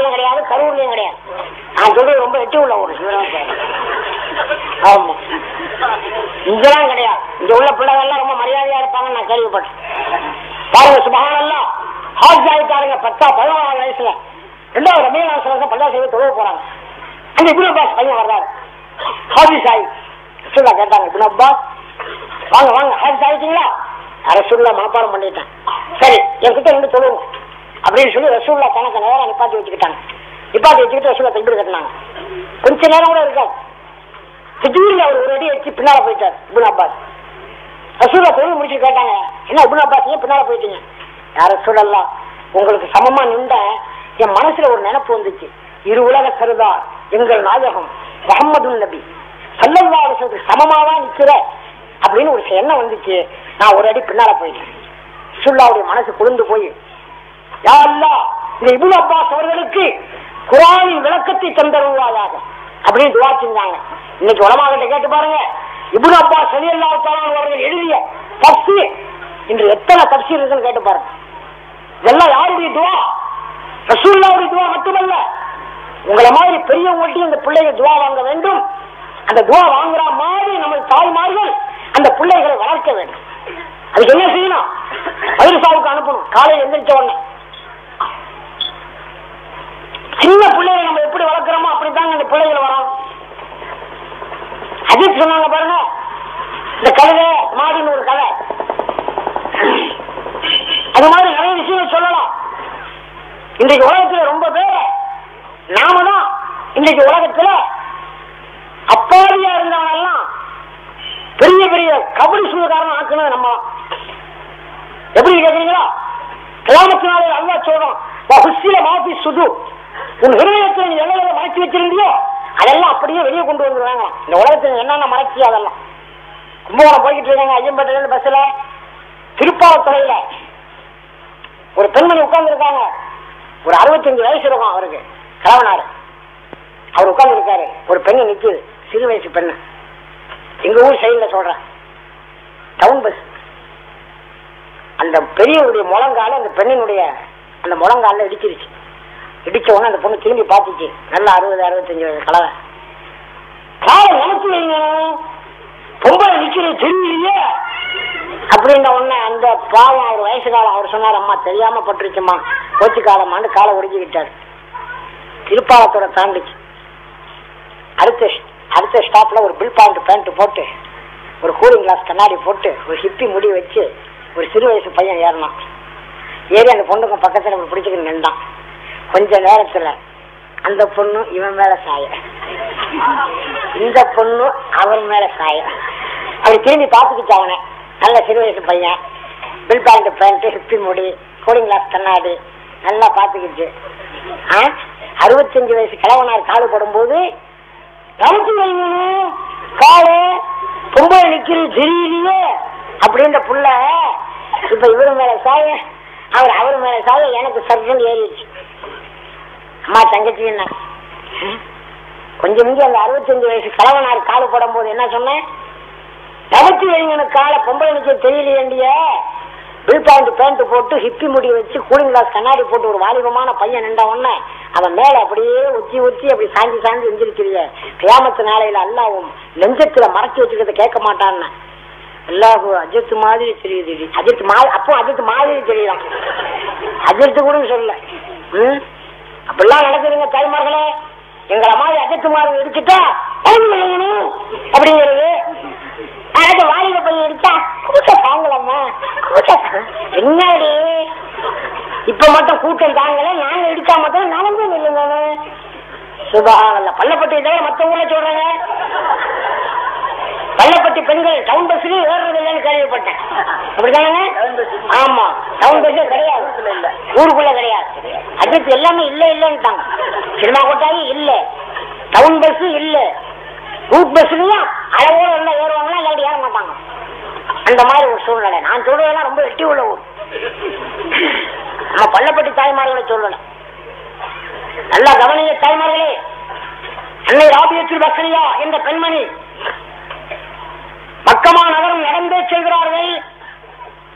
திருவாரூர்லயும் கிடையாது கரூர்லயும் கிடையாது நான் சொல்றது ரொம்ப எட்டி உள்ள ஊர் சிவராம ஆமா இங்கெல்லாம் கிடையாது இங்க உள்ள பிள்ளைகள் எல்லாம் ரொம்ப மரியாதையா இருப்பாங்கன்னு நான் கேள்விப்பட்டேன் பாருங்க சுபகானல்லாம் ஹாஜ் ஆயிட்டாருங்க பத்தா பதினோராவது வயசுல ரெண்டாவது ரமீனாசனம் பல்லா செய்ய தொழுவ போறாங்க அங்க இப்னு அப்பாஸ் பையன் வர்றாரு ஹாஜி சாய் ரசூல்லா கேட்டாங்க இப்னு அப்பாஸ் வாங்க வாங்க ஹாஜ் ஆயிட்டீங்களா ரசூல்லா மனப்பாடம் பண்ணிட்டேன் சரி என்கிட்ட இருந்து தொழுவுங்க அப்படின்னு சொல்லி ரசூல்லா கணக்கு நேரம் நிப்பாட்டி வச்சுக்கிட்டாங்க நிப்பாட்டி வச்சுக்கிட்டு ரசூல்லா தக்பீர் கட்டினாங்க கொஞ்ச நேரம் கூட இருக்காது திடீர்னு அவர் ஒரு அடி வச்சு பின்னால போயிட்டார் இப்னு அப்பாஸ் ரசூலா தொழில் முடிச்சு கேட்டாங்க என்ன இப்னு அப்பாஸ் ஏன் பின்னால போயிட்டீங்க யார சொல்லலாம் உங்களுக்கு சமமா நின்ற என் மனசுல ஒரு நினைப்பு வந்துச்சு இரு உலக சருதார் எங்கள் நாயகம் முகமது நபி சல்லல்லா அலிசத்துக்கு சமமாவா நிக்கிற அப்படின்னு ஒரு எண்ணம் வந்துச்சு நான் ஒரு அடி பின்னால போயிட்டேன் ரசூல்லாவுடைய மனசு குளிர்ந்து போய் யா அல்லாஹ் இந்த இப்னு அப்பாஸ் அவர்களுக்கு குரானின் விளக்கத்தை தந்தருவாயாக அப்படின்னு துவா செஞ்சாங்க இன்னைக்கு உலமாகிட்ட கேட்டு பாருங்க இப்னு அப்பாஸ் ரலியல்லாஹு தஆலா அவர்கள் எழுதிய தப்சீர் இன்று எத்தனை தப்சீர் இருக்குன்னு கேட்டு பாருங்க இதெல்லாம் யாருடைய துவா ரசூல்லாவுடைய துவா மட்டுமல்ல உங்களை மாதிரி பெரியவங்கள்ட்டையும் இந்த பிள்ளைங்க துவா வாங்க வேண்டும் அந்த துவா வாங்குற மாதிரி நம்ம தாய்மார்கள் அந்த பிள்ளைகளை வளர்க்க வேண்டும் அதுக்கு என்ன செய்யணும் மதுரசாவுக்கு அனுப்பணும் காலையில் எந்திரிச்ச உடனே சின்ன பிள்ளைகளை நம்ம எப்படி வளர்க்கிறோமோ அப்படித்தாங்க அந்த பிள்ளைகள் வரும் அஜித் சொன்னாங்க பாருங்க இந்த கழுதை மாடின்னு ஒரு கதை அது மாதிரி நிறைய விஷயங்கள் சொல்லலாம் இன்றைக்கு உலகத்துல ரொம்ப பேர் நாம தான் இன்றைக்கு உலகத்துல அப்பாவியா இருந்தவன் எல்லாம் பெரிய பெரிய கபடி சூழ்காரன் ஆக்கணும் நம்ம எப்படி கேக்குறீங்களா கிராமத்தினாலே அல்லா சொல்றோம் ஹுஸ்ஸில மாஃபி சுது உன் ஹிருதயத்தில் நீ எல்லையில மறைச்சு வச்சிருந்தியோ அதெல்லாம் அப்படியே வெளியே கொண்டு வந்துருவாங்க இந்த உலகத்துல என்னென்ன மறைச்சியோ அதெல்லாம் கும்பகோணம் போய்கிட்டு இருக்காங்க ஐயம்பேட்டையில பஸ்ல திருப்பாவத்துறையில ஒரு பெண்மணி உட்கார்ந்து இருக்காங்க ஒரு அறுபத்தஞ்சு வயசு இருக்கும் அவருக்கு கிழவனாரு அவர் உட்கார்ந்து இருக்காரு ஒரு பெண்ணு நிக்குது சிறு வயசு பெண்ணு எங்க ஊர் சைடுல சொல்றேன் டவுன் பஸ் அந்த பெரியவருடைய முழங்கால அந்த பெண்ணினுடைய அந்த முழங்கால இடிச்சிருச்சு இடிச்ச உடனே அந்த பொண்ணு திரும்பி பார்த்துச்சு நல்லா அறுபது அறுபத்தஞ்சு வயசு கலவை காலை நினைச்சு வைங்க பொம்பளை நிக்கிறது தெரியலையே அப்படின்ன உடனே அந்த பாவம் அவர் வயசு காலம் அவர் சொன்னார் அம்மா தெரியாம பட்டுருச்சுமா கோச்சு காலமான்னு காலை ஒடிஞ்சுக்கிட்டாரு திருப்பாலத்தோட தாண்டிச்சு அடுத்த அடுத்த ஸ்டாப்ல ஒரு பில் பாயிண்ட் பேண்ட் போட்டு ஒரு கூலிங் கிளாஸ் கண்ணாடி போட்டு ஒரு ஹிப்பி முடி வச்சு ஒரு சிறு வயசு பையன் ஏறினான் ஏறி அந்த பொண்ணுக்கு பக்கத்துல அவன் பிடிச்சிக்கிட்டு நின்றான் கொஞ்ச நேரத்துல அந்த பொண்ணு இவன் மேல சாய இந்த பொண்ணு அவன் மேல சாய அப்படி திரும்பி பார்த்துக்கிச்சு அவனை நல்ல சிறு வயசு பையன் பில் பாயிண்ட் பேண்ட் ஹிப்பி முடி கூலிங் கிளாஸ் கண்ணாடி நல்லா பார்த்துக்கிச்சு ஆ அறுபத்தஞ்சு வயசு கிழவனார் காலு போடும்போது கமுத்து வைக்கணும் காலு பொம்பளை நிக்கிறது தெரியலையே அப்படின்ற புள்ள இப்ப இவரு மேல சாய அவர் அவர் மேல சாய எனக்கு சர்ஜன் ஏறிடுச்சு அம்மா தங்கச்சி என்ன கொஞ்சம் இங்கே அந்த அறுபத்தஞ்சு வயசு கிழவனார் காலு போடும்போது என்ன சொன்னேன் தவத்தி வைங்கனுக்கு காலை பொம்பளை நிக்க தெரியலையேண்டிய பில் பாயிண்ட் பேண்ட் போட்டு ஹிப்பி முடி வச்சு கூலிங் கிளாஸ் கண்ணாடி போட்டு ஒரு வாலிபமான பையன் நின்ற உடனே அவன் மேல அப்படியே உச்சி உச்சி அப்படி சாஞ்சி சாஞ்சி எந்திரிக்கிறிய கியாமத்து நாளையில அல்லாவும் நெஞ்சத்துல மறைச்சு வச்சுக்கிறத கேட்க மாட்டான்னு அல்லாஹு அஜித் மாதிரி தெரியுது அஜித் மா அப்போ அஜித் மாதிரி தெரியலாம் அஜித் கூட சொல்லல ம் அப்படிலாம் நடக்குதுங்க தாய்மார்களே எங்களை மாதிரி அஜித் மாதிரி இடிச்சுட்டா அப்படிங்கிறது அழகு வாலிப பையன் இருக்கா கூட்டம் தாங்கலம்மா கூட்டம் என்னடி இப்ப மட்டும் கூட்டம் தாங்கல நாங்க இடிச்சா மட்டும் நடந்தே இல்லைங்க சுபாவல்ல பள்ளப்பட்டி தவிர மத்த ஊர்ல சொல்றாங்க பள்ளப்பட்டி பெண்கள் டவுன் பஸ்லயும் ஏறுறது இல்லைன்னு கேள்விப்பட்டேன் அப்படிதானங்க ஆமா டவுன் பஸ் கிடையாது ஊருக்குள்ள கிடையாது அதுக்கு எல்லாமே இல்ல இல்லன்ட்டாங்க சினிமா கொட்டாயி இல்ல டவுன் பஸ் இல்ல ரூட் பஸ்லயும் அளவோட எல்லாம் ஏறுவாங்களா இல்லாட்டி ஏற மாட்டாங்க அந்த மாதிரி ஒரு சூழ்நிலை நான் சொல்றதெல்லாம் ரொம்ப எட்டி உள்ள ஊர் நம்ம பள்ளப்பட்டி தாய்மார்களை சொல்லல நல்லா கவனிய தாய்மார்களே அன்னை ராபியத்தில் பக்கரியா என்ற பெண்மணி மக்கமா நகரம் நடந்தே செல்கிறார்கள்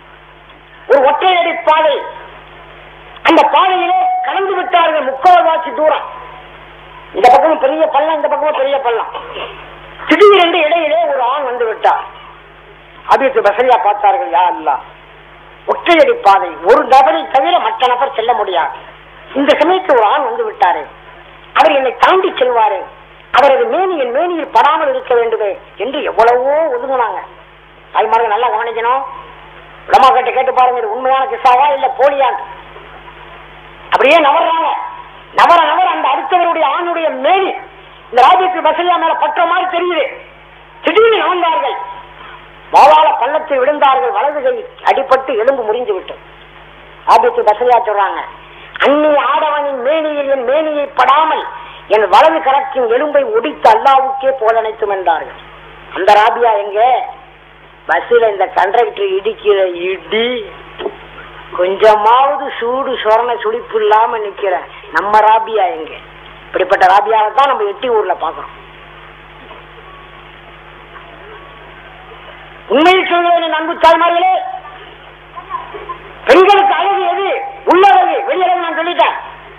ஒரு ஒற்றையடி பாதை அந்த பாதையிலே கலந்து விட்டார்கள் முக்கால்வாசி தூரம் இந்த பக்கமும் பெரிய பள்ளம் இந்த பக்கமும் பெரிய பள்ளம் திடீரென்று இடையிலே ஒரு ஆண் வந்து விட்டார் அபித்து பசரியா பார்த்தார்கள் யா அல்லா ஒற்றையடி பாதை ஒரு நபரை தவிர மற்ற நபர் செல்ல முடியாது இந்த சமயத்தில் ஒரு ஆண் வந்து விட்டாரே அவர் என்னை தாண்டி செல்வாரே அவரது மேனியின் மேனியில் படாமல் இருக்க வேண்டுமே என்று எவ்வளவோ ஒதுங்கினாங்க தாய்மார்கள் நல்லா கவனிக்கணும் உலமா கிட்ட கேட்டு பாருங்க இது உண்மையான கிசாவா இல்ல போலியான் அப்படியே நவர்றாங்க நவர நவர அந்த அடுத்தவருடைய ஆணுடைய மேனி இந்த ராஜ்யத்தில் பசலியா மேல பற்ற மாதிரி தெரியுது திடீர்னு நவந்தார்கள் வாவால பள்ளத்தில் விழுந்தார்கள் வலது கை அடிபட்டு எலும்பு முறிந்து விட்டு ஆபித்து பசலியா சொல்றாங்க அந்நி ஆடவனின் மேனியில் என் மேனியை படாமல் என் வலது கரத்தின் எலும்பை ஒடித்து அல்லாவுக்கே போலனைத்தும் என்றார்கள் அந்த ராபியா எங்க பஸ்ல இந்த கண்டக்டர் இடிக்கிற இடி கொஞ்சமாவது சூடு சொரண சுழிப்பு இல்லாம நிக்கிற நம்ம ராபியா எங்க இப்படிப்பட்ட ராபியாவை தான் நம்ம எட்டி ஊர்ல பாக்குறோம் உண்மையில் சொல்கிறேன் அன்பு தாய்மார்களே பெண்களுக்கு அழகு எது உள்ள அழகு வெளியழகு நான் சொல்லிட்டேன்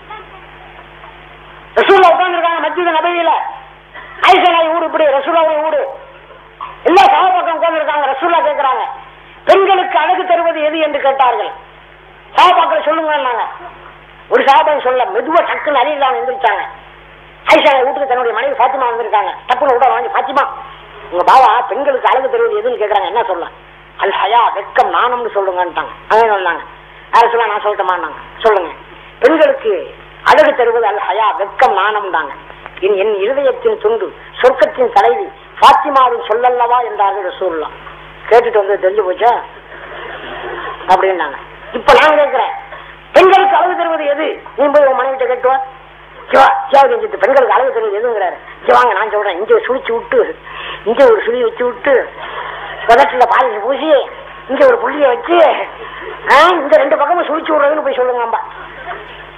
ரசூல்லா உட்கார்ந்துருக்காங்க மத்திய நபையில ஐசனாய் ஊடு இப்படி ரசூல்லாவுடைய ஊடு எல்லா சகாபாக்கம் உட்கார்ந்துருக்காங்க ரசூல்லா கேட்கிறாங்க பெண்களுக்கு அழகு தருவது எது என்று கேட்டார்கள் சகாபாக்களை சொல்லுங்க ஒரு சகாபாக்கம் சொல்ல மெதுவா டக்குன்னு அழியலாம் எந்திரிச்சாங்க ஐஷா வீட்டுக்கு தன்னுடைய மனைவி பாத்திமா வந்திருக்காங்க டப்புன்னு விட வாங்கி பாத்திமா உங்க பாவா பெண்களுக்கு அழகு தருவது எதுன்னு கேக்குறாங்க என்ன சொல்லலாம் அல் ஹயா வெட்கம் நாணம்னு சொல்லுங்கன்ட்டாங்க அவன் சொன்னாங்க யார சொல்ல நான் சொல்லட்டுமான்னாங்க சொல்லுங்க பெண்களுக்கு அழகு தருவது அல் ஹயா வெட்கம் நாணம்தாங்க என் என் இருதயத்தின் துண்டு சொர்க்கத்தின் தலைவி பாத்திமாவின் சொல்லல்லவா என்றார்கள் ரசூல்லா கேட்டுட்டு வந்து தெரிஞ்சு போச்சா அப்படின்னாங்க இப்ப நான் கேட்கிறேன் பெண்களுக்கு அழகு தருவது எது நீ போய் உன் மனைவிட்ட கேட்டுவா சிவா சிவா செஞ்சுட்டு பெண்களுக்கு அழகு தருவது எதுங்கிறாரு சிவாங்க நான் சொல்றேன் இங்க சுழிச்சு விட்டு இங்க ஒரு சுழி வச்சு விட்டு புதட்டுல பாலிஷ் பூசி இங்க ஒரு புள்ளிய வச்சு ஆ, இந்த ரெண்டு பக்கமும் சுழிச்சு விடுறதுன்னு போய் சொல்லுங்க அம்பா